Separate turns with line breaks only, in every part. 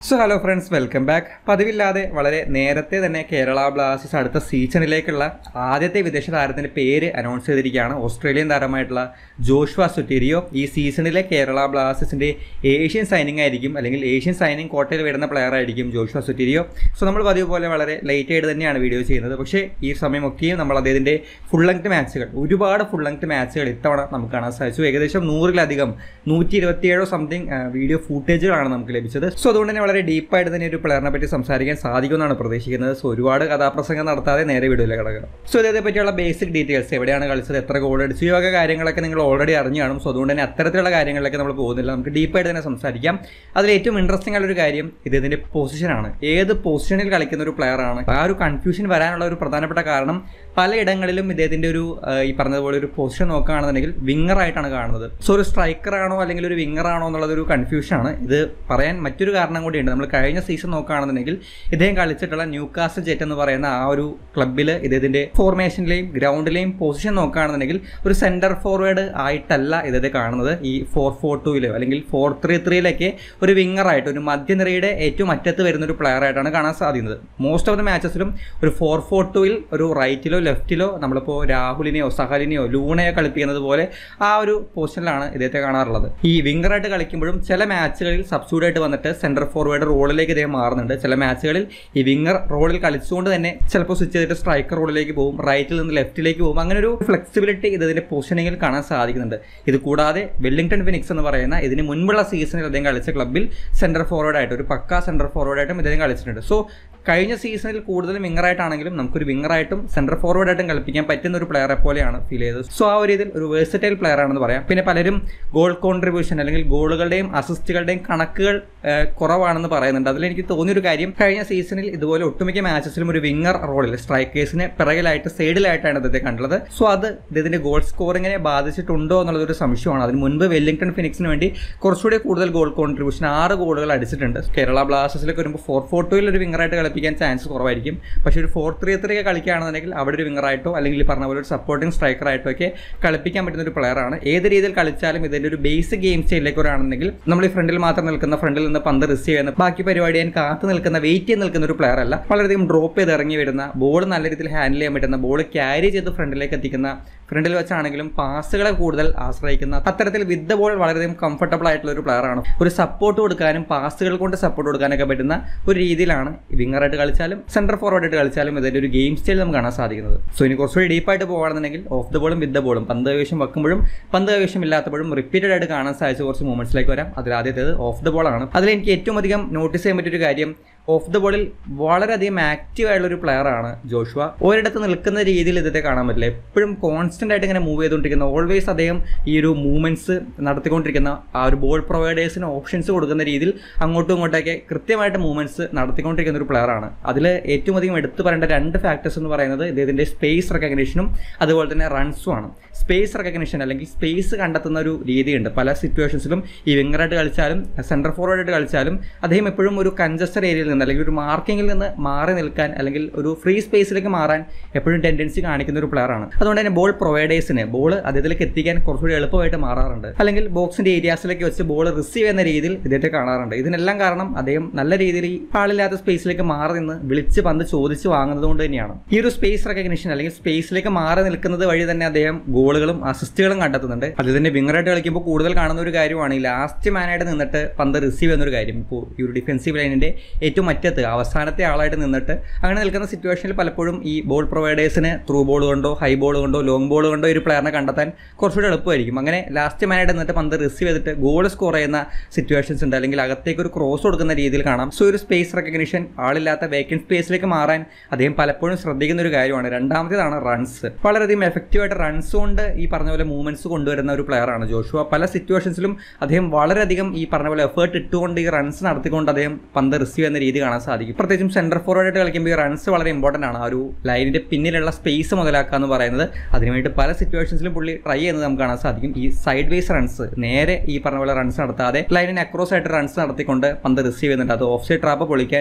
so hello friends welcome back പതിവില്ലാതെ വളരെ നേരത്തെ തന്നെ കേരള ബ്ലാസ്റ്റേഴ്സ് അടുത്ത സീസണിലേക്കുള്ള ആദ്യത്തെ വിദേശ താരത്തിന്റെ പേര് അനൗൺസ് ചെയ്തിരിക്കുകയാണ് ഓസ്ട്രേലിയൻ താരമായിട്ടുള്ള ജോഷ്വ സുറ്റീരിയോ ഈ സീസണിലെ കേരള ബ്ലാസ്റ്റേഴ്സിന്റെ ഏഷ്യൻ സൈനിങ് ആയിരിക്കും അല്ലെങ്കിൽ ഏഷ്യൻ സൈനിങ് കോട്ടയിൽ വരുന്ന പ്ലെയർ ആയിരിക്കും ജോഷ്വ സുറ്റീരിയോ സോ നമ്മൾ പതിവ് പോലെ വളരെ ലേറ്റ് ആയിട്ട് തന്നെയാണ് വീഡിയോ ചെയ്യുന്നത് പക്ഷേ ഈ സമയമൊക്കെയും നമ്മൾ അദ്ദേഹത്തിന്റെ ഫുൾ ലെങ്ത് മാച്ചുകൾ ഒരുപാട് ഫുൾ ലെങ്ത് മാച്ചുകൾ ഇത്തവണ നമുക്ക് കാണാൻ സാധിച്ചു ഏകദേശം നൂറിലധികം നൂറ്റി ഇരുപത്തിയേഴോ സംതിങ് വീഡിയോ ഫൂട്ടേജുകളാണ് നമുക്ക് ലഭിച്ചത് സോ അതുകൊണ്ട് തന്നെ വളരെ ഡീപ്പായിട്ട് തന്നെ ഒരു പ്ലെയറിനെ പറ്റി സംസാരിക്കാൻ സാധിക്കുമെന്നാണ് പ്രതീക്ഷിക്കുന്നത് സോ ഒരുപാട് കഥാപ്രസംഗം നടത്താതെ നേരെ വീഡിയോയിലേക്ക് കിടക്കുക സോ ഇതേ പറ്റിയുള്ള ബേസിക് ഡീറ്റെയിൽസ് എവിടെയാണ് കളിച്ചത് എത്ര ഗോൾ അടിച്ചു ഈ വക കാര്യങ്ങളൊക്കെ നിങ്ങൾ ഓൾറെഡി അറിഞ്ഞു കാണും സോ അതുകൊണ്ട് തന്നെ അത്തരത്തിലുള്ള കാര്യങ്ങളിലേക്ക് നമ്മൾ പോകുന്നില്ല നമുക്ക് ഡീപ്പായിട്ട് തന്നെ സംസാരിക്കാം അതിൽ ഏറ്റവും ഇൻട്രസ്റ്റിംഗ് ആയ ഒരു കാര്യം ഇത് ഇതിന്റെ പൊസിഷനാണ് ഏത് പൊസിഷനിൽ കളിക്കുന്ന ഒരു പ്ലെയർ ആണ് ആ ഒരു കൺഫ്യൂഷൻ വരാനുള്ള ഒരു പ്രധാനപ്പെട്ട കാരണം പലയിടങ്ങളിലും ഇദ്ദേഹത്തിന്റെ ഒരു ആ, ഈ പറഞ്ഞതുപോലെ ഒരു പൊസിഷൻ നോക്കുകയാണെന്നുണ്ടെങ്കിൽ വിങ്ങർ ആയിട്ടാണ് കാണുന്നത് സോ ഒരു സ്ട്രൈക്കർ ആണോ അല്ലെങ്കിൽ ഒരു വിങ്ങർ ആണോ എന്നുള്ളത് ഒരു കൺഫ്യൂഷനാണ് ഇത് പറയാൻ മറ്റൊരു കാരണം കൂടിയുണ്ട് നമ്മൾ കഴിഞ്ഞ സീസൺ നോക്കുകയാണെന്നുണ്ടെങ്കിൽ ഇദ്ദേഹം കളിച്ചിട്ടുള്ള ന്യൂകാസ്റ്റ് ജെറ്റ് എന്ന് പറയുന്ന ആ ഒരു ക്ലബിൽ ഇദ്ദേഹത്തിന്റെ ഫോർമേഷനിലെയും ഗ്രൗണ്ടിലെയും പൊസിഷൻ നോക്കുകയാണെന്നുണ്ടെങ്കിൽ ഒരു സെന്റർ ഫോർവേഡ് ആയിട്ടല്ല ഇദ്ദേഹത്തെ കാണുന്നത് ഈ ഫോർ ഫോർ ടൂയിലോ അല്ലെങ്കിൽ ഫോർ ത്രീ ത്രീയിലൊക്കെ ഒരു വിങ്ങർ ആയിട്ട് ഒരു മധ്യനിരയുടെ ഏറ്റവും അറ്റത്ത് വരുന്ന ഒരു പ്ലെയർ ആയിട്ടാണ് കാണാൻ സാധിക്കുന്നത് മോസ്റ്റ് ഓഫ് ദ മാച്ചസിലും ഒരു ഫോർ ഫോർ ടൂയിൽ ഒരു റൈറ്റിലോ ലെഫ്റ്റിലോ നമ്മളിപ്പോൾ രാഹുലിനെയോ സഹലിനെയോ ലൂണയോ കളിപ്പിക്കുന്നത് പോലെ ആ ഒരു പൊസിഷനിലാണ് ഇദ്ദേഹത്തെ കാണാറുള്ളത് ഈ വിങ്ങറായിട്ട് കളിക്കുമ്പോഴും ചില മാച്ചുകളിൽ സബ്സ്റ്റിറ്റ്യൂട്ട് ആയിട്ട് വന്നിട്ട് സെന്റർ ഫോർവേഡ് റോളിലേക്ക് ഇദ്ദേഹം മാറുന്നുണ്ട് ചില മാച്ചുകളിൽ ഈ വിങ്ങർ റോളിൽ കളിച്ചുകൊണ്ട് തന്നെ ചിലപ്പോൾ സ്വിച്ച് ചെയ്തിട്ട് സ്ട്രൈക്കർ റോളിലേക്ക് പോകും റൈറ്റിൽ നിന്ന് ലെഫ്റ്റിലേക്ക് പോകും അങ്ങനെ ഒരു ഫ്ലെക്സിബിലിറ്റി ഇതിന്റെ പൊസിഷനിങ്ങിൽ കാണാൻ സാധിക്കുന്നുണ്ട് ഇത് കൂടാതെ വെല്ലിംഗ്ടൺ ഫിനിക്സ് എന്ന് പറയുന്ന ഇതിന് മുൻപുള്ള സീസണിൽ അദ്ദേഹം കളിച്ച ക്ലബ്ബിൽ സെന്റർ ഫോർവേഡ് ആയിട്ട് ഒരു പക്ക സെന്റർ ഫോർവേഡ് ആയിട്ടും ഇദ്ദേഹം കളിച്ചിട്ടുണ്ട് സോ കഴിഞ്ഞ സീസണിൽ കൂടുതലും വിങ്ങറായിട്ടാണെങ്കിലും നമുക്കൊരു വിങ്ങറായിട്ടും സെന്റർ ഫോർവേഡ് ആയിട്ടും കളിപ്പിക്കാൻ പറ്റുന്ന ഒരു പ്ലെയറെ പോലെയാണ് ഫീൽ ചെയ്തത് സോ ആ ഒരു രീതിയിൽ ഒരു വേഴ്സറ്റൈൽ പ്ലെയർ ആണെന്ന് പറയാം പിന്നെ പലരും ഗോൾ കോൺട്രിബ്യൂഷൻ അല്ലെങ്കിൽ ഗോളുകളുടെയും അസിസ്റ്റുകളുടെയും കണക്കുകൾ ഏഹ്, കുറവാണെന്ന് പറയുന്നുണ്ട് അതിൽ എനിക്ക് തോന്നിയൊരു കാര്യം കഴിഞ്ഞ സീസണിൽ ഇതുപോലെ ഒട്ടുമിക്ക മാച്ചസിലും ഒരു വിങ്ങർ റോളിൽ സ്ട്രൈക്കേഴ്സിനെ പിറകിലായിട്ട് സൈഡിലായിട്ടാണ് ഇദ്ദേഹത്തെ കണ്ടുള്ളത് സോ അത് ഇദ്ദേഹത്തിന്റെ ഗോൾ സ്കോറിങ്ങിനെ ബാധിച്ചിട്ടുണ്ടോ എന്നുള്ളത് ഒരു സംശയമാണ് അതിന് മുൻപ് വെല്ലിംഗ്ടൺ ഫിനിക്സിന് വേണ്ടി കുറച്ചുകൂടി കൂടുതൽ ഗോൾ കോൺട്രിബ്യൂഷൻ ആറ് ഗോളുകൾ അടിച്ചിട്ടുണ്ട് കേരള ബ്ലാസ്റ്റേഴ്സിലേക്ക് വരുമ്പോൾ ഫോർ ഫോർ ടൂയിൽ ഒരു വിങ്ങറായിട്ട് കളിപ്പിക്കാൻ ചാൻസ് കുറവായിരിക്കും പക്ഷേ ഒരു ഫോർ ത്രീ ത്രീ ഒക്കെ കളിക്കുകയാണെന്നുണ്ടെങ്കിൽ അവിടെ ഒരു വിങ്ങറായിട്ടോ അല്ലെങ്കിൽ ഈ പറഞ്ഞ പോലെ ഒരു സപ്പോർട്ടിംഗ് സ്ട്രൈക്കറായിട്ടോ ഒക്കെ കളിപ്പിക്കാൻ പറ്റുന്ന ഒരു പ്ലെയർ ആണ് ഏത് രീതിയിൽ കളിച്ചാലും ഇതിന്റെ ഒരു ബേസിക് ഗെയിം സ്റ്റൈലിലേക്ക് വരാണെന്നുണ്ടെങ്കിൽ നമ്മൾ ഈ ഫ്രണ്ടിൽ മാത്രം നിൽക്കുന്ന ഫ്രണ്ടിൽ നിന്ന് പന്ത് റിസീവ് ചെയ്യുന്ന ബാക്കി പരിപാടി ഞാൻ കാത്തു നിൽക്കുന്ന വെയിറ്റ് ചെയ്ത് നിൽക്കുന്ന ഒരു പ്ലെയർ അല്ല വളരെയധികം ഡ്രോപ്പ് ചെയ്ത് ഇറങ്ങി വരുന്ന ബോൾ നല്ല രീതിയിൽ ഹാൻഡിൽ ചെയ്യാൻ പറ്റുന്ന ബോൾ ക്യാരി ചെയ്ത് ഫ്രണ്ടിലേക്ക് എത്തിക്കുന്ന ഫ്രണ്ടിൽ വെച്ചാണെങ്കിലും പാസുകളെ കൂടുതൽ ആശ്രയിക്കുന്ന അത്തരത്തിൽ വിത്ത് ബോൾ വളരെയധികം കംഫർട്ടബിൾ ആയിട്ടുള്ള ഒരു പ്ലെയർ ആണ് ഒരു സപ്പോർട്ട് കൊടുക്കാനും പാസുകൾ കൊണ്ട് സപ്പോർട്ട് കൊടുക്കാനൊക്കെ പറ്റുന്ന ഒരു രീതിയിലാണ് വിങ്ങറായിട്ട് കളിച്ചാലും സെന്റർ ഫോർവേഡ് ആയിട്ട് കളിച്ചാലും ഇതിന്റെ ഒരു ഗെയിം സ്റ്റൈൽ നമുക്ക് കാണാൻ സാധിക്കുന്നത് സോ ഇനി കുറച്ചുകൂടി ഡീപ്പായിട്ട് പോകുകയാണെന്നുണ്ടെങ്കിൽ ഓഫ് ദ ബോളും വിത്ത് ദ ബോളും പന്ത് കൈവശം വെക്കുമ്പോഴും പന്ത് കൈവശം ഇല്ലാത്തപ്പോഴും റിപ്പീറ്റഡ് ആയിട്ട് കാണാൻ സാധിച്ച കുറച്ച് മൂമെന്റ്സിലേക്ക് വരാം അതിൽ ആദ്യത്തേത് ഓഫ് ദ ബോൾ ആണ് അതിൽ എനിക്ക് ഏറ്റവും അധികം നോട്ടീസ് ചെയ്യാൻ പറ്റിയൊരു കാര്യം ഓഫ് ദ ബോളിൽ വളരെയധികം ആക്റ്റീവ് ആയിട്ടുള്ള ഒരു പ്ലെയർ ആണ് ജോഷുവ ഒരിടത്ത് നിൽക്കുന്ന രീതിയിൽ ഇദ്ദേഹത്തെ കാണാൻ പറ്റില്ല എപ്പോഴും കോൺസ്റ്റന്റ് ആയിട്ട് ഇങ്ങനെ മൂവ് ചെയ്തുകൊണ്ടിരിക്കുന്ന ഓൾവേസ് അദ്ദേഹം ഈ ഒരു മൂവ്മെന്റ്സ് നടത്തിക്കൊണ്ടിരിക്കുന്ന ആ ഒരു ബോൾ പ്രൊവൈഡേഴ്സിന് ഓപ്ഷൻസ് കൊടുക്കുന്ന രീതിയിൽ അങ്ങോട്ടും ഇങ്ങോട്ടൊക്കെ കൃത്യമായിട്ട് മൂവ്മെന്റ്സ് നടത്തിക്കൊണ്ടിരിക്കുന്ന ഒരു പ്ലെയർ ആണ് അതിൽ ഏറ്റവും അധികം എടുത്തു പറയേണ്ട രണ്ട് ഫാക്ടേഴ്സ് എന്ന് പറയുന്നത് ഇദ്ദേഹത്തിന്റെ സ്പേസ് റെക്കഗ്നീഷനും അതുപോലെ തന്നെ റൺസും ആണ് സ്പേസ് റെക്കഗ്നീഷൻ അല്ലെങ്കിൽ സ്പേസ് കണ്ടെത്തുന്ന ഒരു രീതിയുണ്ട് പല സിറ്റുവേഷൻസിലും ഈ വിങ്ങറായിട്ട് കളിച്ചാലും സെന്റർ ഫോർവേഡ് ആയിട്ട് കളിച്ചാലും അദ്ദേഹം എപ്പോഴും ഒരു കൺജസ്റ്റഡ് ഏരിയയിൽ നിന്ന് അല്ലെങ്കിൽ ഒരു മാർക്കിങ്ങിൽ നിന്ന് മാറി നിൽക്കാൻ അല്ലെങ്കിൽ ഒരു ഫ്രീ സ്പേസിലേക്ക് മാറാൻ എപ്പോഴും ടെൻഡൻസി കാണിക്കുന്ന ഒരു പ്ലെയർ ആണ് അതുകൊണ്ട് തന്നെ ബോൾ പ്രൊവൈഡേഴ്സിന് ബോൾ അദ്ദേഹത്തിലേക്ക് എത്തിക്കാൻ കുറച്ചുകൂടി എളുപ്പമായിട്ട് മാറാറുണ്ട് അല്ലെങ്കിൽ ബോക്സിന്റെ ഏരിയാസിലേക്ക് വെച്ച് ബോൾ റിസീവ് ചെയ്യുന്ന രീതിയിൽ ഇദ്ദേഹത്തെ കാണാറുണ്ട് ഇതിനെല്ലാം കാരണം അദ്ദേഹം നല്ല രീതിയിൽ ഈ ആളില്ലാത്ത സ്പേസിലേക്ക് മാറി നിന്ന് വിളിച്ച് പന്ത് ചോദിച്ച് വാങ്ങുന്നത് കൊണ്ട് തന്നെയാണ് ഈ ഒരു സ്പേസ് റെക്കഗ്നിഷൻ അല്ലെങ്കിൽ സ്പേസിലേക്ക് മാറി നിൽക്കുന്നത് വഴി തന്നെ അദ്ദേഹം ഗോളുകളും അസിസ്റ്റുകളും കണ്ടെത്തുന്നുണ്ട് അത് തന്നെ വിങ്ങറായിട്ട് കളിക്കുമ്പോൾ കൂടുതൽ കാണുന്ന ഒരു കാര്യമാണ് ഈ ലാസ്റ്റ് മാനായിട്ട് നിന്നിട്ട് പന്ത് റിസീവ് ചെയ്യുന്ന ഒരു കാര്യം ഇപ്പോൾ ഈ ഒരു ഡിഫൻസീവ് ലൈനിന്റെ ഏറ്റവും അറ്റത്ത് അവസാനത്തെ ആളായിട്ട് നിന്നിട്ട് അങ്ങനെ നിൽക്കുന്ന സിറ്റുവേഷനിൽ പലപ്പോഴും ഈ ബോൾ പ്രൊവൈഡേഴ്സിന് ത്രൂ ബോൾ കൊണ്ടോ ഹൈ ബോൾ കൊണ്ടോ ലോങ് ബോൾ കൊണ്ടോ ഒരു പ്ലെയറിനെ കണ്ടെത്താൻ കുറച്ചുകൂടി എളുപ്പമായിരിക്കും അങ്ങനെ ലാസ്റ്റ് മാനായിട്ട് നിന്നിട്ട് പന്ത് റിസീവ് ചെയ്തിട്ട് ഗോൾ സ്കോർ ചെയ്യുന്ന സിറ്റുവേഷൻസ് ഉണ്ട് അല്ലെങ്കിൽ അകത്തേക്ക് ഒരു ക്രോസ് കൊടുക്കുന്ന രീതിയിൽ കാണാം സോ ഒരു സ്പേസ് റെക്കഗ്നിഷൻ ആളില്ലാത്ത വേക്കൻറ്റ് സ്പേസിലേക്ക് മാറാൻ അദ്ദേഹം പലപ്പോഴും ശ്രദ്ധിക്കുന്ന ഒരു കാര്യമാണ് രണ്ടാമത്തേതാണ് റൺസ് വളരെയധികം എഫക്റ്റീവായിട്ട് റൺസ് കൊണ്ട് ഈ പറഞ്ഞ പോലെ മൂവ്മെന്റ്സ് കൊണ്ടുവരുന്ന ഒരു പ്ലെയർ ആണ് ജോഷുവ പല സിറ്റുവേഷൻസിലും അദ്ദേഹം വളരെയധികം ഈ പറഞ്ഞ പോലെ എഫേർട്ട് ഇട്ടുകൊണ്ട് ഈ റൺസ് നടത്തിക്കൊണ്ട് അദ്ദേഹം പന്ത് റിസീവ് ചെയ്യുന്ന രീതി കാണാൻ സാധിക്കും പ്രത്യേകിച്ചും സെന്റർ ഫോർവേഡ് ആയിട്ട് കളിക്കുമ്പോൾ ഈ റൺസ് വളരെ ഇമ്പോർട്ടൻ്റ് ആണ് ആ ഒരു ലൈനിന്റെ പിന്നിലുള്ള സ്പേസ് മുതലാക്കുക എന്ന് പറയുന്നത് അതിനുവേണ്ടി പല സിറ്റുവേഷൻസിലും പുള്ളി ട്രൈ ചെയ്യുന്നത് നമുക്ക് കാണാൻ സാധിക്കും ഈ സൈഡ് വേസ് റൺസ് നേരെ ഈ പറഞ്ഞ പോലെ റൺസ് നടത്താതെ ലൈനിന് അക്രോസ് ആയിട്ട് റൺസ് നടത്തിക്കൊണ്ട് പന്ത് റിസീവ് ചെയ്യുന്നുണ്ട് അത് ഓഫ് സൈഡ് ട്രാപ്പ് പൊളിക്കാൻ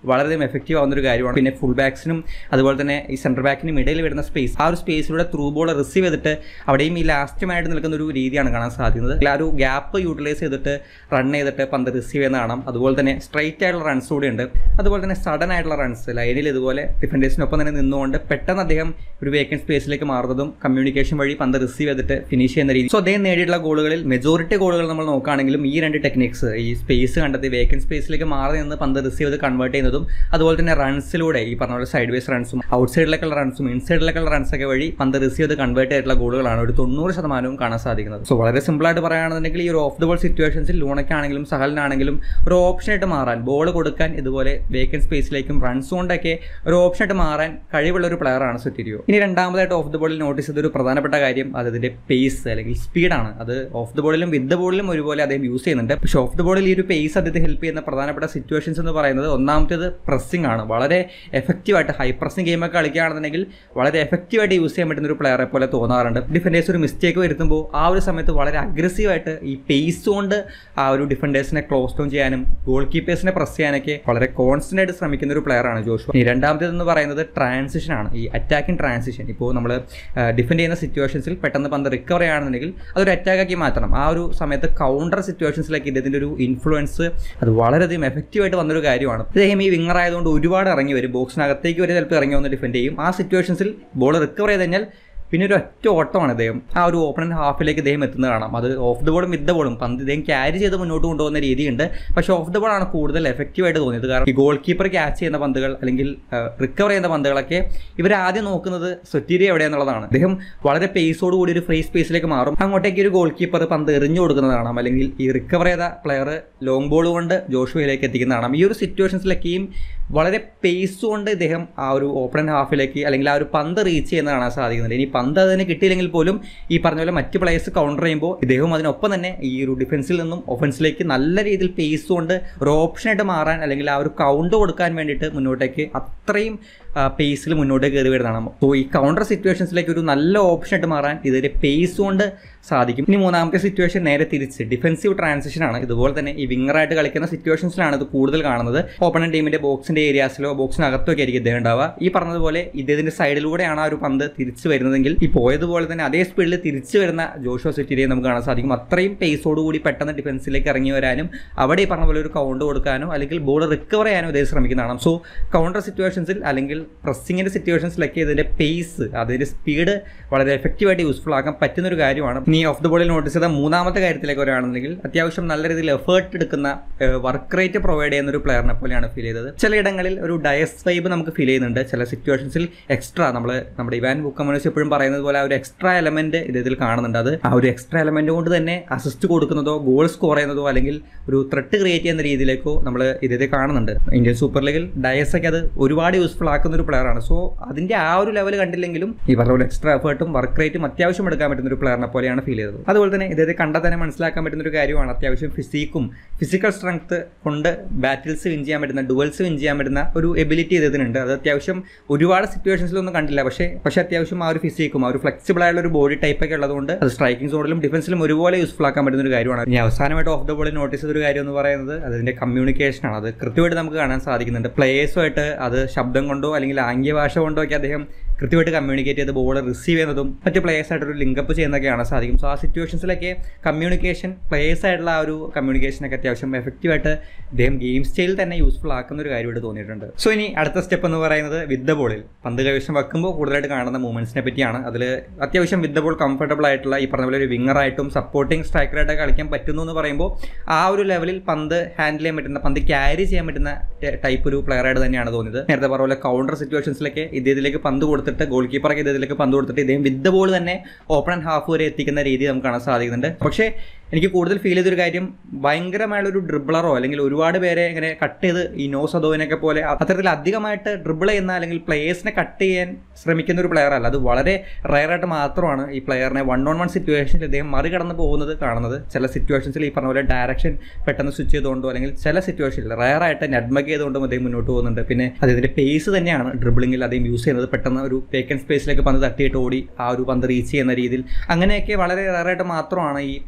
വളരെയധികം എഫക്റ്റീവ് ആവുന്ന ഒരു കാര്യമാണ് പിന്നെ ഫുൾ ബാക്സിനും അതുപോലെ തന്നെ ഈ സെൻറ്റർ ബാക്കിനും ഇടയിൽ വരുന്ന സ്പേസ് ആ ഒരു സ്പേസിലൂടെ ത്രൂ ബോൾ റിസീവ് ചെയ്തിട്ട് അവിടെയും ഈ ലാസ്റ്റുമായിട്ട് നിൽക്കുന്ന ഒരു രീതിയാണ് കാണാൻ സാധിക്കുന്നത് ആ ഒരു ഗ്യാപ്പ് യൂട്ടിലൈസ് ചെയ്തിട്ട് റൺ ചെയ്തിട്ട് പന്ത് റിസീവ് ചെയ്യുന്ന കാണാം അതുപോലെ തന്നെ സ്ട്രൈറ്റ് ആയിട്ടുള്ള റൺസ് കൂടി ഉണ്ട് അതുപോലെ തന്നെ സഡൻ ആയിട്ടുള്ള റൺസ് ലൈനിൽ ഇതുപോലെ ഡിഫൻഡേഴ്സിനൊപ്പം തന്നെ നിന്നുകൊണ്ട് പെട്ടെന്ന് അദ്ദേഹം ഒരു വേക്കൻ സ്പേസിലേക്ക് മാറുന്നതും കമ്മ്യൂണിക്കേഷൻ വഴി പന്ത് റിസീവ് ചെയ്തിട്ട് ഫിനിഷ് ചെയ്യുന്ന രീതി സോ അദ്ദേഹം നേടിയിട്ടുള്ള ഗോളുകളിൽ മെജോറിറ്റി ഗോളുകൾ നമ്മൾ നോക്കുകയാണെങ്കിലും ഈ രണ്ട് ടെക്നിക്സ് ഈ സ്പേസ് കണ്ടെത്തി വേക്കൻ സ്പേസിലേക്ക് മാറി നിന്ന് പന്ത് റിസീവ് ചെയ്ത് കൺവേർട്ട് ചെയ്യുന്നതും അതുപോലെ തന്നെ റൺസിലൂടെ ഈ പറഞ്ഞ പോലെ സൈഡ് വേസ് റൺസും ഔട്ട് സൈഡിലേക്കുള്ള റൺസും ഇൻസൈഡിലേക്കുള്ള റൺസൊക്കെ വഴി പന്ത് റിസീവ് ചെയ്ത് കൺവേർട്ട് ചെയ്തിട്ടുള്ള ഗോളുകളാണ് ഒരു തൊണ്ണൂറ് ശതമാനവും കാണാൻ സാധിക്കുന്നത് സോ വളരെ സിമ്പിൾ ആയിട്ട് പറയുകയാണെന്നുണ്ടെങ്കിൽ ഈ ഒരു ഓഫ് ദ ബോൾ സിറ്റുവേഷൻസിൽ ലൂണയ്ക്കാണെങ്കിലും സഹലിനാണെങ്കിലും ഒരു ഓപ്ഷനായിട്ട് മാറാൻ ബോൾ കൊടുക്കാൻ ഇതുപോലെ വേക്കൻ സ്പേസിലേക്കും റൺസ് കൊണ്ടൊക്കെ ഒരു ഓപ്ഷനായിട്ട് മാറാൻ കഴിവുള്ള ഒരു പ്ലെയറാണ് സുറ്റിരിയോ ഇനി രണ്ടാമതായിട്ട് ഓഫ് ദ ബോളിൽ നോട്ടീസ് ചെയ്ത ഒരു പ്രധാനപ്പെട്ട കാര്യം അത് അതിന്റെ പേസ് അല്ലെങ്കിൽ സ്പീഡാണ് അത് ഓഫ് ദ ബോളിലും വിത്ത് ദ ബോളിലും ഒരുപോലെ അദ്ദേഹം യൂസ് ചെയ്യുന്നുണ്ട് പക്ഷേ ഓഫ് ദ ബോളിൽ ഈ ഒരു പേസ് അദ്ദേഹത്തെ ഹെൽപ്പ് ചെയ്യുന്ന പ്രധാനപ്പെട്ട സിറ്റുവേഷൻസ് എന്ന് പറയുന്നത് ഒന്നാമത്തേത് പ്രസ്സിംഗ് ആണ് വളരെ എഫക്റ്റീവായിട്ട് ഹൈ പ്രസ്സിംഗ് ഗെയിമൊക്കെ കളിക്കുകയാണെന്നുണ്ടെങ്കിൽ വളരെ എഫക്റ്റീവായിട്ട് യൂസ് ചെയ്യാൻ പറ്റുന്ന ഒരു പ്ലെയറെ പോലെ തോന്നാറുണ്ട് ഡിഫൻഡേഴ്സ് ഒരു മിസ്റ്റേക്ക് വരുത്തുമ്പോൾ ആ ഒരു സമയത്ത് വളരെ അഗ്രസീവായിട്ട് ഈ പേസ് കൊണ്ട് ആ ഒരു ഡിഫൻഡേഴ്സിനെ ക്ലോസ് ഡൗൺ ചെയ്യാനും ഗോൾ കീപ്പേഴ്സിനെ പ്രസ് ചെയ്യാനൊക്കെ വളരെ കോൺസ്റ്റന്റ് ആയിട്ട് ശ്രമിക്കുന്ന ഒരു പ്ലെയറാണ് ജോഷു ഈ രണ്ടാമത്തേതെന്ന് പറയുന്നത് ട്രാൻസിഷൻ ആണ് ഈ അറ്റാക്കിംഗ് ട്രാൻസിഷൻ ഇപ്പോൾ നമ്മൾ ഡിഫെൻഡ് ചെയ്യുന്ന സിറ്റുവേഷൻസിൽ പെട്ടെന്ന് പന്ത് റിക്കവർ ചെയ്യുകയാണെന്നുണ്ടെങ്കിൽ അതൊരു അറ്റാക്കാക്കി മാറ്റണം ആ ഒരു സമയത്ത് കൗണ്ടർ സിറ്റുവേഷൻസിലേക്ക് ഇതിൻ്റെ ഒരു ഇൻഫ്ലുവൻസ് അത് വളരെയധികം എഫക്റ്റീവായിട്ട് വന്നൊരു കാര്യമാണ് ഇദ്ദേഹം ഈ വിങ്ങർ ആയതുകൊണ്ട് ഒരുപാട് ഇറങ്ങി വരും ബോക്സിനകത്തേക്ക് വരെ ചിലപ്പോൾ ഇറങ്ങി വന്ന് ഡിഫെൻഡ് ചെയ്യും ആ സിറ്റുവേഷൻസിൽ ബോൾ റിക്കവർ ചെയ്ത് കഴിഞ്ഞാൽ പിന്നെ ഒരു ഒറ്റ ഓട്ടമാണ് ഇദ്ദേഹം ആ ഒരു ഓപ്പണന്റ് ഹാഫിലേക്ക് ഇദ്ദേഹം എത്തുന്നത് കാണാം അത് ഓഫ് ദ ബോളും വിത്ത് ദ ബോളും പന്ത് ഇദ്ദേഹം ക്യാരി ചെയ്ത് മുന്നോട്ട് കൊണ്ടുപോകുന്ന രീതിയുണ്ട് പക്ഷേ ഓഫ് ദ ബോളാണ് കൂടുതൽ എഫക്റ്റീവായിട്ട് തോന്നിയത് കാരണം ഈ ഗോൾ കീപ്പർ ക്യാച്ച് ചെയ്യുന്ന പന്തുകൾ അല്ലെങ്കിൽ റിക്കവർ ചെയ്യുന്ന പന്തുകളൊക്കെ ഇവർ ആദ്യം നോക്കുന്നത് സൊറ്റീരിയ എവിടെയെന്നുള്ളതാണ് അദ്ദേഹം വളരെ പേസോട് കൂടി ഒരു ഫ്രീ സ്പേസിലേക്ക് മാറും അങ്ങോട്ടേക്ക് ഒരു ഗോൾ കീപ്പർ പന്ത് എറിഞ്ഞു കൊടുക്കുന്നത് കാണാം അല്ലെങ്കിൽ ഈ റിക്കവർ ചെയ്ത പ്ലെയർ ലോങ് ബോൾ കൊണ്ട് ജോഷുവയിലേക്ക് എത്തിക്കുന്ന കാണാം ഈ ഒരു സിറ്റുവേഷൻസിലൊക്കെയും വളരെ പേസ് കൊണ്ട് ഇദ്ദേഹം ആ ഒരു ഓപ്പൺ ഹാഫിലേക്ക് അല്ലെങ്കിൽ ആ ഒരു പന്ത് റീച്ച് ചെയ്യുന്ന കാണാൻ സാധിക്കുന്നുണ്ട് ഇനി പന്ത് അതിന് കിട്ടിയില്ലെങ്കിൽ പോലും ഈ പറഞ്ഞ പോലെ മറ്റ് പ്ലേയേഴ്സ് കൗണ്ടർ ചെയ്യുമ്പോൾ ഇദ്ദേഹം അതിനൊപ്പം തന്നെ ഈ ഒരു ഡിഫൻസിൽ നിന്നും ഒഫൻസിലേക്ക് നല്ല രീതിയിൽ പേസ് കൊണ്ട് ഒരു ഓപ്ഷനായിട്ട് മാറാൻ അല്ലെങ്കിൽ ആ ഒരു കൗണ്ട് കൊടുക്കാൻ വേണ്ടിയിട്ട് മുന്നോട്ടേക്ക് അത്രയും പേസിൽ മുന്നോട്ട് കയറി വരുന്നതാണ് സോ ഈ കൗണ്ടർ സിറ്റുവേഷൻസിലേക്ക് ഒരു നല്ല ഓപ്ഷനായിട്ട് മാറാൻ ഇതിൻ്റെ പേസ് കൊണ്ട് സാധിക്കും ഇനി മൂന്നാമത്തെ സിറ്റുവേഷൻ നേരെ തിരിച്ച് ഡിഫൻസീവ് ട്രാൻസിഷൻ ആണ് ഇതുപോലെ തന്നെ ഈ വിങ്ങറായിട്ട് കളിക്കുന്ന സിറ്റുവേഷൻസിലാണ് ഇത് കൂടുതൽ കാണുന്നത് ഓപ്പണൻ ടീമിന്റെ ബോക്സിന്റെ ഏരിയാസിലോ ബോക്സിനകത്തോ ഒക്കെ ആയിരിക്കും ഇദ്ദേഹം ഉണ്ടാവുക ഈ പറഞ്ഞതുപോലെ ഇദ്ദേഹത്തിന്റെ സൈഡിലൂടെയാണ് ആ ഒരു പന്ത് തിരിച്ചു വരുന്നതെങ്കിൽ ഈ പോയതുപോലെ തന്നെ അതേ സ്പീഡിൽ തിരിച്ചു വരുന്ന ജോഷോ സെറ്റിരിയെ നമുക്ക് കാണാൻ സാധിക്കും അത്രയും പേസോടുകൂടി പെട്ടെന്ന് ഡിഫൻസിലേക്ക് ഇറങ്ങി വരാനും അവിടെ ഈ പറഞ്ഞ പോലെ ഒരു കൗണ്ട് കൊടുക്കാനോ അല്ലെങ്കിൽ ബോൾ റിക്കവർ ചെയ്യാനോ ഇദ്ദേഹം ശ്രമിക്കുന്നതാണ് സോ കൗണ്ടർ സിറ്റുവേഷൻസിൽ അല്ലെങ്കിൽ പ്രസ്സിങ്ങിന്റെ സിറ്റുവേഷൻസിലൊക്കെ ഇതിന്റെ പേസ് അതിന്റെ സ്പീഡ് വളരെ എഫക്റ്റീവായിട്ട് യൂസ്ഫുൾ ആക്കാൻ പറ്റുന്ന ഒരു കാര്യമാണ് ഇനി ഓഫ് ദ ബോളിൽ നോട്ടീസ് ചെയ്ത മൂന്നാമത്തെ കാര്യത്തിലേക്ക് വരികയാണെന്നുണ്ടെങ്കിൽ അത്യാവശ്യം നല്ല രീതിയിൽ എഫേർട്ട് എടുക്കുന്ന വർക്ക് റേറ്റ് പ്രൊവൈഡ് ചെയ്യുന്ന ഒരു പ്ലെയറിനെ പോലെയാണ് ഫീൽ ചെയ്തത് ചിലയിടങ്ങളിൽ ഒരു ഡയസ് വൈബ് നമുക്ക് ഫീൽ ചെയ്യുന്നുണ്ട് ചില സിറ്റുവേഷൻസിൽ എക്സ്ട്രാ നമ്മൾ നമ്മുടെ ഇവാൻ ബുക്കമനോസ് എപ്പോഴും പറയുന്നത് പോലെ ആ ഒരു എക്സ്ട്രാ എലമെന്റ് ഇതിൽ കാണുന്നുണ്ട് അത് ആ ഒരു എക്സ്ട്രാ എലമെന്റ് കൊണ്ട് തന്നെ അസിസ്റ്റ് കൊടുക്കുന്നതോ ഗോൾ സ്കോർ ചെയ്യുന്നതോ അല്ലെങ്കിൽ ഒരു ത്രെട്ട് ക്രിയേറ്റ് ചെയ്യുന്ന രീതിയിലേക്കോ നമ്മൾ ഇതിൽ കാണുന്നുണ്ട് ഇന്ത്യൻ സൂപ്പർ ലീഗിൽ ഡയസ് ഒക്കെ അത് ഒരുപാട് യൂസ്ഫുൾ ആക്കുന്ന ഒരു പ്ലെയറാണ് സോ അതിന്റെ ആ ഒരു ലെവൽ കണ്ടില്ലെങ്കിലും ഈ പറഞ്ഞ പോലെ എക്സ്ട്രാ എഫേർട്ടും വർക്ക് റേറ്റും അത്യാവശ്യം എടുക്കാൻ പറ്റുന്ന ഒരു പ്ലെയറിനെ പോലെയാണ് ഫീൽ ചെയ്തത് അതുപോലെ തന്നെ ഇദ്ദേഹത്തെ കണ്ടാൽ തന്നെ മനസ്സിലാക്കാൻ പറ്റുന്ന ഒരു കാര്യമാണ് അത്യാവശ്യം ഫിസിക്കും ഫിസിക്കൽ സ്ട്രെങ്ത് കൊണ്ട് ബാറ്റിൽസ് വിൻ ചെയ്യാൻ പറ്റുന്ന ഡുവൽസ് വിൻ ചെയ്യാൻ പറ്റുന്ന ഒരു എബിലിറ്റി ഇതിനുണ്ട് അത് അത്യാവശ്യം ഒരുപാട് സിറ്റുവേഷൻസിലൊന്നും കണ്ടില്ല പക്ഷേ പക്ഷേ അത്യാവശ്യം ആ ഒരു ഫിസിക്കും ആ ഒരു ഫ്ലെക്സിബിൾ ആയുള്ള ഒരു ബോഡി ടൈപ്പ് ഒക്കെ ഉള്ളതുകൊണ്ട് അത് സ്ട്രൈക്കിംഗ് സോണിലും ഡിഫൻസിലും ഒരുപോലെ യൂസ്ഫുൾ ആക്കാൻ പറ്റുന്ന ഒരു കാര്യമാണ് ഇനി അവസാനമായിട്ട് ഓഫ് ദ ബോളിൽ നോട്ടീസ് ചെയ്ത ഒരു കാര്യം എന്ന് പറയുന്നത് അതിന്റെ കമ്മ്യൂണിക്കേഷൻ ആണ് അത് കൃത്യമായിട്ട് നമുക്ക് കാണാൻ സാധിക്കുന്നുണ്ട് പ്ലേയേഴ്സുമായിട്ട് അത് ശബ്ദം കൊണ്ടോ അല്ലെങ്കിൽ ആംഗ്യ ഭാഷ കൊണ്ടോ ഒക്കെ അദ്ദേഹം കൃത്യമായിട്ട് കമ്മ്യൂണിക്കേറ്റ് ചെയ്ത് ബോൾ റിസീവ് ചെയ്യുന്നതും മറ്റ് പ്ലേയേഴ്സായിട്ട് ഒരു ലിങ്കപ്പ് ചെയ്യുന്നതൊക്കെ കാണാൻ സാധിക്കും സോ ആ സിറ്റുവേഷൻസിലൊക്കെ കമ്മ്യൂണിക്കേഷൻ പ്ലേയേഴ്സായിട്ടുള്ള ആ ഒരു കമ്മ്യൂണിക്കേഷനൊക്കെ അത്യാവശ്യം എഫക്റ്റീവായിട്ട് ഇദ്ദേഹം ഗെയിം സ്റ്റൈൽ തന്നെ യൂസ്ഫുൾ ആക്കുന്ന ഒരു കാര്യമായിട്ട് തോന്നിയിട്ടുണ്ട് സോ ഇനി അടുത്ത സ്റ്റെപ്പ് എന്ന് പറയുന്നത് വിത്ത് ദ ബോളിൽ പന്ത് കൈവശം വെക്കുമ്പോൾ കൂടുതലായിട്ട് കാണുന്ന മൂവ്മെന്റ്സിനെ പറ്റിയാണ് അതിൽ അത്യാവശ്യം വിത്ത് ദ ബോൾ കംഫർട്ടബിൾ ആയിട്ടുള്ള ഈ പറഞ്ഞ പോലെ ഒരു വിങ്ങറായിട്ടും സപ്പോർട്ടിംഗ് സ്ട്രൈക്കറായിട്ട് കളിക്കാൻ പറ്റുന്നു എന്ന് പറയുമ്പോൾ ആ ഒരു ലെവലിൽ പന്ത് ഹാൻഡിൽ ചെയ്യാൻ പറ്റുന്ന പന്ത് ക്യാരി ചെയ്യാൻ പറ്റുന്ന ടൈപ്പ് ഒരു പ്ലെയറായിട്ട് തന്നെയാണ് തോന്നിയത് നേരത്തെ പറഞ്ഞ പോലെ കൗണ്ടർ സിറ്റുവേഷൻസിലൊക്കെ ഇദ്ദേഹത്തിലേക്ക് പന്ത് കൊടുത്തിട്ട് ഗോൾ കീപ്പറൊക്കെ ഇദ്ദേഹത്തിലേക്ക് പന്ത് കൊടുത്തിട്ട് ഇദ്ദേഹം വിത്ത് ബോൾ തന്നെ ഓപ്പൺ ആൻഡ് ഹാഫ് വരെ എത്തിക്കുന്ന രീതി നമുക്ക് കാണാൻ സാധിക്കുന്നുണ്ട് പക്ഷേ എനിക്ക് കൂടുതൽ ഫീൽ ചെയ്തൊരു കാര്യം ഭയങ്കരമായുള്ള ഒരു ഡ്രിബിളറോ അല്ലെങ്കിൽ ഒരുപാട് പേരെ ഇങ്ങനെ കട്ട് ചെയ്ത് ഈ നോ സദോവിനൊക്കെ പോലെ അത്തരത്തിൽ അധികമായിട്ട് ഡ്രിബിൾ ചെയ്യുന്ന അല്ലെങ്കിൽ പ്ലേയേഴ്സിനെ കട്ട് ചെയ്യാൻ ശ്രമിക്കുന്ന ഒരു പ്ലെയർ അല്ല അത് വളരെ റയറായിട്ട് മാത്രമാണ് ഈ പ്ലെയറിനെ വൺ ഓൺ വൺ സിറ്റുവേഷനിൽ ഇദ്ദേഹം മറികടന്ന് പോകുന്നത് കാണുന്നത് ചില സിറ്റുവേഷൻസിൽ ഈ പറഞ്ഞ പോലെ ഡയറക്ഷൻ പെട്ടെന്ന് സ്വിച്ച് ചെയ്തുകൊണ്ടോ അല്ലെങ്കിൽ ചില സിറ്റുവേഷനിൽ റയറായിട്ട് നെഡ്മഗ് ചെയ്തുകൊണ്ടും അദ്ദേഹം മുന്നോട്ട് പോകുന്നുണ്ട് പിന്നെ അദ്ദേഹത്തിന്റെ പേസ് തന്നെയാണ് ഡ്രിബിളിങ്ങിൽ അദ്ദേഹം യൂസ് ചെയ്യുന്നത് പെട്ടെന്ന് ഒരു വേക്കൻ സ്പേസിലേക്ക് പന്ത് തട്ടിയിട്ട് ഓടി ആ ഒരു പന്ത് റീച്ച് ചെയ്യുന്ന രീതിയിൽ അങ്ങനെയൊക്കെ വളരെ റയറായിട്ട് മാത്രമാണ് ഈ പ്ലെയർ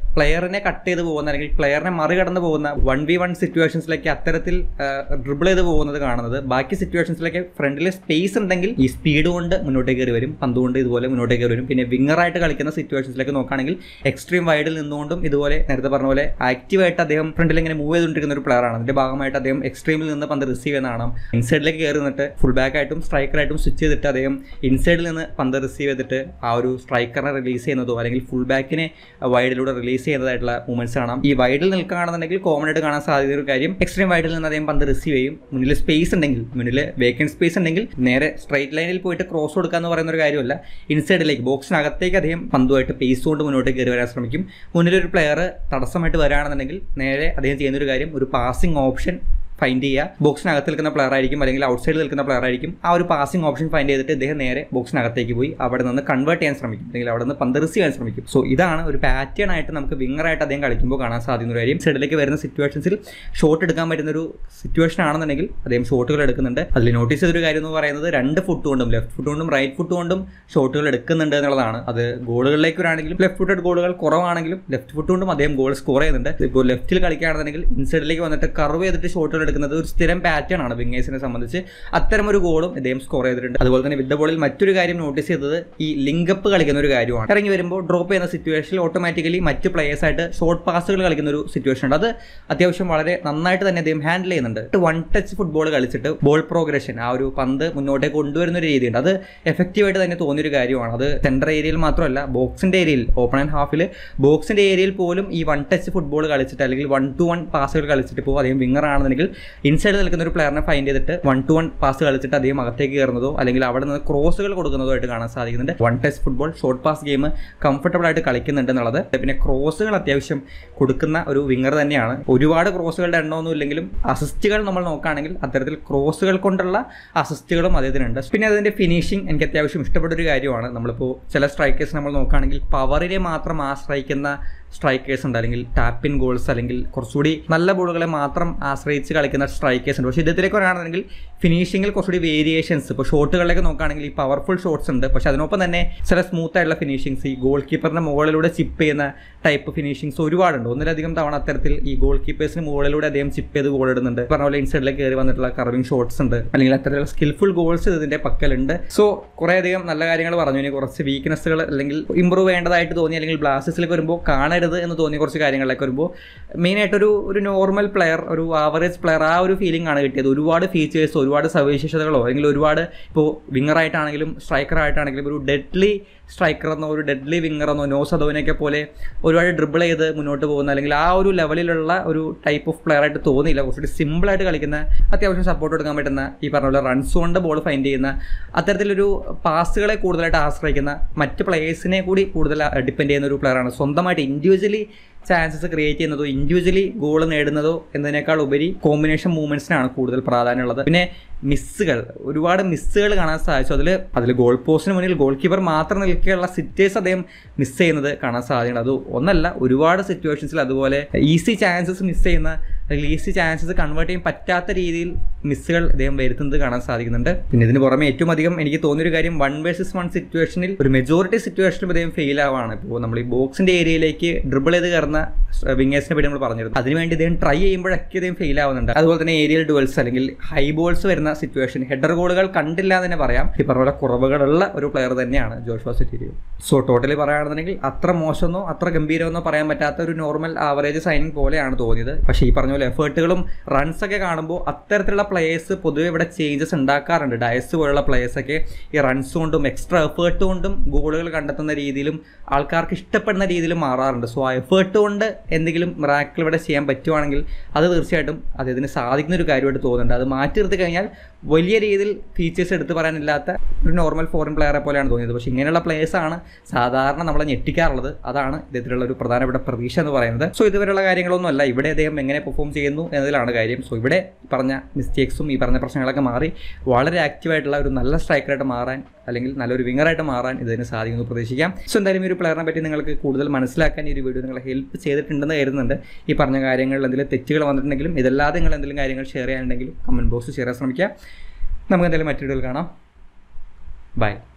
പ്ലെയറിനെ കട്ട് ചെയ്ത് പോകുന്ന അല്ലെങ്കിൽ പ്ലെയറിനെ മറികടന്ന് പോകുന്ന വൺ വി വൺ സിറ്റുവേഷൻസിലേക്ക് അത്തരത്തിൽ ഡ്രിബിൾ ചെയ്ത് പോകുന്നത് കാണുന്നത് ബാക്കി സിറ്റുവേഷൻസിലേക്ക് ഫ്രണ്ടിൽ സ്പേസ് ഉണ്ടെങ്കിൽ ഈ സ്പീഡ് കൊണ്ട് മുന്നോട്ടേക്ക് കയറി വരും പന്ത് കൊണ്ട് ഇതുപോലെ മുന്നോട്ടേക്ക് കയറി വരും പിന്നെ വിങ്ങറായിട്ട് കളിക്കുന്ന സിറ്റുവേഷൻസിലേക്ക് നോക്കുകയാണെങ്കിൽ എക്സ്ട്രീം വൈഡിൽ നിന്നുകൊണ്ടും ഇതുപോലെ നേരത്തെ പറഞ്ഞ പോലെ ആക്റ്റീവായിട്ട് അദ്ദേഹം ഫ്രണ്ടിൽ ഇങ്ങനെ മൂവ് ചെയ്തുകൊണ്ടിരിക്കുന്ന ഒരു പ്ലെയറാണ് അതിന്റെ ഭാഗമായിട്ട് അദ്ദേഹം എക്സ്ട്രീമിൽ നിന്ന് പന്ത് റിസീവ് ചെയ്യുന്നതാണ് ഇൻസൈഡിലേക്ക് കയറി നിന്നിട്ട് ഫുൾ ബാക്ക് ആയിട്ടും സ്ട്രൈക്കറായിട്ടും സ്വിച്ച് ചെയ്തിട്ട് അദ്ദേഹം ഇൻസൈഡിൽ നിന്ന് പന്ത് റിസീവ് ചെയ്തിട്ട് ആ ഒരു സ്ട്രൈക്കറിനെ റിലീസ് ചെയ്യുന്നതോ അല്ലെങ്കിൽ ഫുൾ ബാക്കിനെ വൈഡിലൂടെ റിലീസ് ചെയ്യുന്നതായിട്ടുള്ള മൂവ്മെന്റ്സ് കാണാം ഈ വൈഡിൽ നിൽക്കുകയാണെന്നുണ്ടെങ്കിൽ കോമൺ ആയിട്ട് കാണാൻ സാധ്യത ഒരു കാര്യം എക്സ്ട്രീം വൈഡിൽ നിന്ന് അദ്ദേഹം പന്ത് റിസീവ് ചെയ്യും മുന്നിൽ സ്പേസ് ഉണ്ടെങ്കിൽ മുന്നിൽ വേക്കൻറ്റ് സ്പേസ് ഉണ്ടെങ്കിൽ നേരെ സ്ട്രൈറ്റ് ലൈനിൽ പോയിട്ട് ക്രോസ് കൊടുക്കുക എന്ന് പറയുന്ന ഒരു കാര്യമല്ല ഇൻസൈഡിലേക്ക് ബോക്സിനകത്തേക്ക് അദ്ദേഹം പന്തുമായിട്ട് പേസ് കൊണ്ട് മുന്നോട്ട് കയറി വരാൻ ശ്രമിക്കും മുന്നിലൊരു പ്ലെയർ തടസ്സമായിട്ട് വരാണെന്നുണ്ടെങ്കിൽ നേരെ അദ്ദേഹം ചെയ്യുന്ന ഒരു കാര്യം ഒരു പാസിംഗ് ഓപ്ഷൻ ഫൈൻഡ് ചെയ്യുക ബോക്സിനകത്ത് നിൽക്കുന്ന പ്ലെയർ ആയിരിക്കും അല്ലെങ്കിൽ ഔട്ട് സൈഡിൽ നിൽക്കുന്ന പ്ലെയർ ആയിരിക്കും ആ ഒരു പാസിംഗ് ഓപ്ഷൻ ഫൈൻഡ് ചെയ്തിട്ട് ഇദ്ദേഹം നേരെ ബോക്സിനകത്തേക്ക് പോയി അവിടെ നിന്ന് കൺവേർട്ട് ചെയ്യാൻ ശ്രമിക്കും അല്ലെങ്കിൽ അവിടെ നിന്ന് പന്ത് റിസീവ് ചെയ്യാൻ ശ്രമിക്കും സോ ഇതാണ് ഒരു പാറ്റേൺ ആയിട്ട് നമുക്ക് വിങ്ങറായിട്ട് അദ്ദേഹം കളിക്കുമ്പോൾ കാണാൻ സാധിക്കുന്ന ഒരു കാര്യം സൈഡിലേക്ക് വരുന്ന സിറ്റുവേഷൻസിൽ ഷോട്ട് എടുക്കാൻ പറ്റുന്ന ഒരു സിറ്റുവേഷൻ ആണെന്നുണ്ടെങ്കിൽ അദ്ദേഹം ഷോട്ടുകൾ എടുക്കുന്നുണ്ട് അതിൽ നോട്ടീസ് ചെയ്തൊരു കാര്യം എന്ന് പറയുന്നത് രണ്ട് ഫുട്ട് കൊണ്ടും ലെഫ്റ്റ് ഫുട്ട് കൊണ്ടും റൈറ്റ് ഫുട്ട് കൊണ്ടും ഷോട്ടുകൾ എടുക്കുന്നുണ്ട് എന്നുള്ളതാണ് അത് ഗോളുകളിലേക്ക് വരാണെങ്കിലും ലെഫ്റ്റ് ഫുട്ടഡ് ഗോളുകൾ കുറവാണെങ്കിലും ലെഫ്റ്റ് ഫുട്ട് കൊണ്ടും അദ്ദേഹം ഗോൾ സ്കോർ ചെയ്യുന്നുണ്ട് ഇപ്പോൾ ലെഫ്റ്റിൽ കളിക്കുകയാണെന്നുണ്ടെങ്കിൽ ഇൻസൈഡിലേക്ക് വന്നിട്ട് കർവ് ചെയ്തിട്ട് ഷോട്ടുകൾ എടുക്കുന്നത് ഒരു സ്ഥിരം പാറ്റേൺ ആണ് വിങ്ങേഴ്സിനെ സംബന്ധിച്ച് അത്തരം ഒരു ഗോളും ഇദ്ദേഹം സ്കോർ ചെയ്തിട്ടുണ്ട് അതുപോലെ തന്നെ വിത്ത് ബോളിൽ മറ്റൊരു കാര്യം നോട്ടീസ് ചെയ്തത് ഈ ലിങ്കപ്പ് കളിക്കുന്ന ഒരു കാര്യമാണ് ഇറങ്ങി വരുമ്പോൾ ഡ്രോപ്പ് ചെയ്യുന്ന സിറ്റുവേഷനിൽ ഓട്ടോമാറ്റിക്കലി മറ്റ് പ്ലേയേഴ്സ് ആയിട്ട് ഷോർട്ട് പാസുകൾ കളിക്കുന്ന ഒരു സിറ്റുവേഷൻ ഉണ്ട് അത് അത്യാവശ്യം വളരെ നന്നായിട്ട് തന്നെ അദ്ദേഹം ഹാൻഡിൽ ചെയ്യുന്നുണ്ട് വൺ ടച്ച് ഫുട്ബോൾ കളിച്ചിട്ട് ബോൾ പ്രോഗ്രഷൻ ആ ഒരു പന്ത് മുന്നോട്ടേക്ക് കൊണ്ടുവരുന്ന ഒരു രീതിയുണ്ട് അത് എഫക്റ്റീവായിട്ട് തന്നെ തോന്നിയൊരു കാര്യമാണ് അത് സെൻറ്റർ ഏരിയയിൽ മാത്രമല്ല ബോക്സിന്റെ ഏരിയയിൽ ഓപ്പൺ ആൻഡ് ഹാഫിൽ ബോക്സിന്റെ ഏരിയയിൽ പോലും ഈ വൺ ടച്ച് ഫുട്ബോൾ കളിച്ചിട്ട് അല്ലെങ്കിൽ വൺ ടു വൺ പാസുകൾ കളിച്ചിട്ട് ഇപ്പോൾ അദ്ദേഹം വിങ്ങർ ആണെന്നുണ്ടെങ്കിൽ ഇൻസൈഡ് നിൽക്കുന്ന ഒരു പ്ലെയറിനെ ഫൈൻഡ് ചെയ്തിട്ട് വൺ ടു വൺ പാസ് കളിച്ചിട്ട് അദ്ദേഹം അകത്തേക്ക് കയറുന്നതോ അല്ലെങ്കിൽ അവിടെ നിന്ന് ക്രോസുകൾ കൊടുക്കുന്നതോ ആയിട്ട് കാണാൻ സാധിക്കുന്നുണ്ട് one touch football short pass game comfortable ആയിട്ട് കളിക്കുന്നുണ്ട് എന്നുള്ളത് പിന്നെ ക്രോസുകൾ അത്യാവശ്യം കൊടുക്കുന്ന ഒരു വിങ്ങർ തന്നെയാണ് ഒരുപാട് ക്രോസുകളുടെ എണ്ണമൊന്നും ഇല്ലെങ്കിലും അസിസ്റ്റുകൾ നമ്മൾ നോക്കുകയാണെങ്കിൽ അത്തരത്തിൽ ക്രോസുകൾ കൊണ്ടുള്ള അസിസ്റ്റുകളും അദ്ദേഹത്തിനുണ്ട് പിന്നെ അതിന്റെ ഫിനിഷിംഗ് എനിക്ക് അത്യാവശ്യം ഇഷ്ടപ്പെട്ട ഒരു കാര്യമാണ് നമ്മളിപ്പോൾ ചില സ്ട്രൈക്കേഴ്സ് നമ്മൾ നോക്കുകയാണെങ്കിൽ പവറിനെ മാത്രം ആശ്രയിക്കുന്ന സ്ട്രൈക്കേഴ്സ് ഉണ്ട് അല്ലെങ്കിൽ ടാപ്പിൻ ഗോൾസ് അല്ലെങ്കിൽ കുറച്ചുകൂടി നല്ല ബോളുകളെ മാത്രം ആശ്രയിച്ച് കളിക്കുന്ന സ്ട്രൈക്കേഴ്സ് ഉണ്ട് പക്ഷേ ഇദ്ദേഹത്തിലേക്ക് പറയുകയാണെങ്കിൽ ഫിനിഷിങ്ങിൽ കുറച്ചുകൂടി വേരിയേഷൻസ് ഇപ്പോൾ ഷോട്ടുകളിലേക്ക് നോക്കുകയാണെങ്കിൽ ഈ പവർഫുൾ ഷോട്ട്സ് ഉണ്ട് പക്ഷേ അതിനൊപ്പം തന്നെ ചില സ്മൂത്ത് ആയിട്ടുള്ള ഫിനിഷിങ്സ് ഈ ഗോൾ കീപ്പറിന്റെ മുകളിലൂടെ ചിപ്പ് ചെയ്യുന്ന ടൈപ്പ് ഫിനിഷിങ്സ് ഒരുപാടുണ്ട് ഒന്നിലധികം തവണ അത്തരത്തിൽ ഈ ഗോൾ കീപ്പേഴ്സിന് മുകളിലൂടെ അദ്ദേഹം ചിപ്പ് ചെയ്ത് ഗോൾ ഇടുന്നുണ്ട് പറഞ്ഞ പോലെ ഇൻസൈഡിലേക്ക് കയറി വന്നിട്ടുള്ള കർവിംഗ് ഷോട്ട്സ് ഉണ്ട് അല്ലെങ്കിൽ അത്തരത്തിലുള്ള സ്കിൽഫുൾ ഗോൾസ് ഇതിന്റെ പക്കലുണ്ട് സോ കുറേ അധികം നല്ല കാര്യങ്ങൾ പറഞ്ഞു ഇനി കുറച്ച് വീക്ക്നെസ്സുകൾ അല്ലെങ്കിൽ ഇമ്പ്രൂവ് ചെയ്യേണ്ടതായിട്ട് തോന്നി അല്ലെങ്കിൽ ബ്ലാസ്റ്റേഴ്സിലേക്ക് വരുമ്പോൾ കാണരുത് എന്ന് തോന്നിയ കുറച്ച് കാര്യങ്ങളിലേക്ക് വരുമ്പോൾ മെയിനായിട്ടൊരു ഒരു നോർമൽ പ്ലെയർ ഒരു ആവറേജ് പ്ലെയർ ആ ഒരു ഫീലിംഗ് ആണ് കിട്ടിയത് ഒരുപാട് ഫീച്ചേഴ്സ് ഒരുപാട് സവിശേഷതകളോ അല്ലെങ്കിൽ ഒരുപാട് ഇപ്പോൾ വിങ്ങറായിട്ടാണെങ്കിലും സ്ട്രൈക്കറായിട്ടാണെങ്കിലും ഒരു ഡെഡ്ലി സ്ട്രൈക്കർ എന്നോ ഒരു ഡെഡ്ലി വിങ്ങർ എന്നോ നോ സദോവിനെയൊക്കെ പോലെ ഒരുപാട് ഡ്രിബിൾ ചെയ്ത് മുന്നോട്ട് പോകുന്ന അല്ലെങ്കിൽ ആ ഒരു ലെവലിലുള്ള ഒരു ടൈപ്പ് ഓഫ് പ്ലെയർ ആയിട്ട് തോന്നിയില്ല കുറച്ചുകൂടി സിമ്പിളായിട്ട് കളിക്കുന്ന അത്യാവശ്യം സപ്പോർട്ട് കൊടുക്കാൻ പറ്റുന്ന ഈ പറഞ്ഞ പോലെ റൺസ് കൊണ്ട് ബോൾ ഫൈൻഡ് ചെയ്യുന്ന അത്തരത്തിലൊരു പാസുകളെ കൂടുതലായിട്ട് ആശ്രയിക്കുന്ന മറ്റ് പ്ലേയേഴ്സിനെ കൂടി കൂടുതൽ ഡിപ്പെൻഡ് ചെയ്യുന്ന ഒരു പ്ലെയറാണ് സ്വന്തമായിട്ട് ഇൻഡിവിജ്വലി ചാൻസസ് ക്രിയേറ്റ് ചെയ്യുന്നതോ ഇൻഡിവിജ്വലി ഗോൾ നേടുന്നതോ എന്നതിനേക്കാൾ ഉപരി കോമ്പിനേഷൻ മൂവ്മെന്റ്സിനാണ് കൂടുതൽ പ്രാധാന്യമുള്ളത് പിന്നെ മിസ്സുകൾ ഒരുപാട് മിസ്സുകൾ കാണാൻ സാധിച്ചു അതിൽ അതിൽ ഗോൾ പോസ്റ്റിന് മുന്നിൽ ഗോൾ കീപ്പർ മാത്രം നിൽക്കുകയുള്ള സിറ്റേഴ്സ് അദ്ദേഹം മിസ് ചെയ്യുന്നത് കാണാൻ സാധ്യതയുണ്ട് അത് ഒന്നല്ല ഒരുപാട് സിറ്റുവേഷൻസിൽ അതുപോലെ ഈസി ചാൻസസ് മിസ് ചെയ്യുന്ന അല്ലെങ്കിൽ ഈസി ചാൻസസ് കൺവേർട്ട് ചെയ്യാൻ പറ്റാത്ത രീതിയിൽ മിസ്സുകൾ അദ്ദേഹം വരുത്തുന്നത് കാണാൻ സാധിക്കുന്നുണ്ട് പിന്നെ ഇതിന് പുറമെ ഏറ്റവും അധികം എനിക്ക് തോന്നിയൊരു കാര്യം വൺ വേഴ്സസ് വൺ സിറ്റുവേഷനിൽ ഒരു മെജോറിറ്റി സിറ്റുവേഷനിൽ അദ്ദേഹം ഫെയിൽ ആവാണ് ഇപ്പോൾ നമ്മൾ ഈ ബോക്സിന്റെ ഏരിയയിലേക്ക് ഡ്രിബിൾ ചെയ്ത് കയറുന്ന വിങ്ങേഴ്സിനെ പറ്റി നമ്മൾ പറഞ്ഞിരുന്നു അതിനുവേണ്ടി ഇദ്ദേഹം ട്രൈ ചെയ്യുമ്പോഴൊക്കെ ഇദ്ദേഹം ഫെയിൽ ആവുന്നുണ്ട് അതുപോലെ തന്നെ ഏരിയൽ ഡുവൽസ് അല്ലെങ്കിൽ ഹൈ ബോൾസ് വരുന്ന സിറ്റുവേഷൻ ഹെഡർ ഗോളുകൾ കണ്ടില്ല എന്ന് തന്നെ പറയാം ഈ പറഞ്ഞ പോലെ കുറവുകളുള്ള ഒരു പ്ലെയർ തന്നെയാണ് ജോഷ്വ സെറ്റീരിയോ സോ ടോട്ടലി പറയുകയാണെന്നുണ്ടെങ്കിൽ അത്ര മോശമെന്നോ അത്ര ഗംഭീരമെന്നോ പറയാൻ പറ്റാത്ത ഒരു നോർമൽ ആവറേജ് സൈനിങ് പോലെയാണ് തോന്നിയത് പക്ഷേ ഈ പറഞ്ഞ പോലെ എഫേർട്ടുകളും റൺസ് ഒക്കെ കാണുമ്പോൾ അത്തരത്തിലുള്ള പ്ലേയേഴ്സ് പൊതുവെ ഇവിടെ ചേഞ്ചസ് ഉണ്ടാക്കാറുണ്ട് ഡയസ് പോലുള്ള പ്ലേയേഴ്സ് ഒക്കെ ഈ റൺസ് കൊണ്ടും എക്സ്ട്രാ എഫേർട്ട് കൊണ്ടും ഗോളുകൾ കണ്ടെത്തുന്ന രീതിയിലും ആൾക്കാർക്ക് ഇഷ്ടപ്പെടുന്ന രീതിയിലും മാറാറുണ്ട് സോ ആ എഫേർട്ട് കൊണ്ട് എന്തെങ്കിലും മിറാക്കിൾ ഇവിടെ ചെയ്യാൻ പറ്റുവാണെങ്കിൽ അത് തീർച്ചയായിട്ടും അദ്ദേഹത്തിന് സാധിക്കുന്ന ഒരു കാര്യമായിട്ട് തോന്നുന്നുണ്ട് അത് മാറ്റി നിർത്തി കഴിഞ്ഞാൽ വലിയ രീതിയിൽ ഫീച്ചേഴ്സ് എടുത്ത് പറയാനില്ലാത്ത ഒരു നോർമൽ ഫോറിൻ പ്ലെയറെ പോലെയാണ് തോന്നിയത് പക്ഷേ ഇങ്ങനെയുള്ള പ്ലേയേഴ്സാണ് സാധാരണ നമ്മളെ ഞെട്ടിക്കാറുള്ളത് അതാണ് ഇദ്ദേഹത്തിലുള്ള ഒരു പ്രധാനപ്പെട്ട പ്രതീക്ഷ എന്ന് പറയുന്നത് സോ ഇതുവരെയുള്ള കാര്യങ്ങളൊന്നും അല്ല ഇവിടെ അദ്ദേഹം എങ്ങനെ പെർഫോം ചെയ്യുന്നു എന്നതിലാണ് കാര്യം സോ ഇവിടെ പറഞ്ഞ മിസ്റ്റേക്സും ഈ പറഞ്ഞ പ്രശ്നങ്ങളൊക്കെ മാറി വളരെ ആക്റ്റീവായിട്ടുള്ള ഒരു നല്ല സ്ട്രൈക്കറായിട്ട് മാറാൻ അല്ലെങ്കിൽ നല്ലൊരു വിങ്ങറായിട്ട് മാറാൻ ഇതിന് സാധിക്കുമെന്ന് പ്രതീക്ഷിക്കാം സോ എന്തായാലും ഈ ഒരു പ്ലെയറിനെ പറ്റി നിങ്ങൾക്ക് കൂടുതൽ മനസ്സിലാക്കാൻ ഈ ഒരു വീഡിയോ നിങ്ങളെ ഹെൽപ്പ് ചെയ്തിട്ടുണ്ടെന്ന് കരുതുന്നുണ്ട് ഈ പറഞ്ഞ കാര്യങ്ങളിൽ എന്തെങ്കിലും തെറ്റുകൾ വന്നിട്ടുണ്ടെങ്കിലും ഇതല്ലാതെ നിങ്ങൾ എന്തെങ്കിലും കാര്യങ്ങൾ ഷെയർ ചെയ്യാനുണ്ടെങ്കിലും കമൻറ്റ് ബോക്സിൽ ഷെയർ ചെയ്യാൻ ശ്രമിക്കുക നമുക്ക് എന്തായാലും മറ്റൊരു വീഡിയോയിൽ കാണാം ബൈ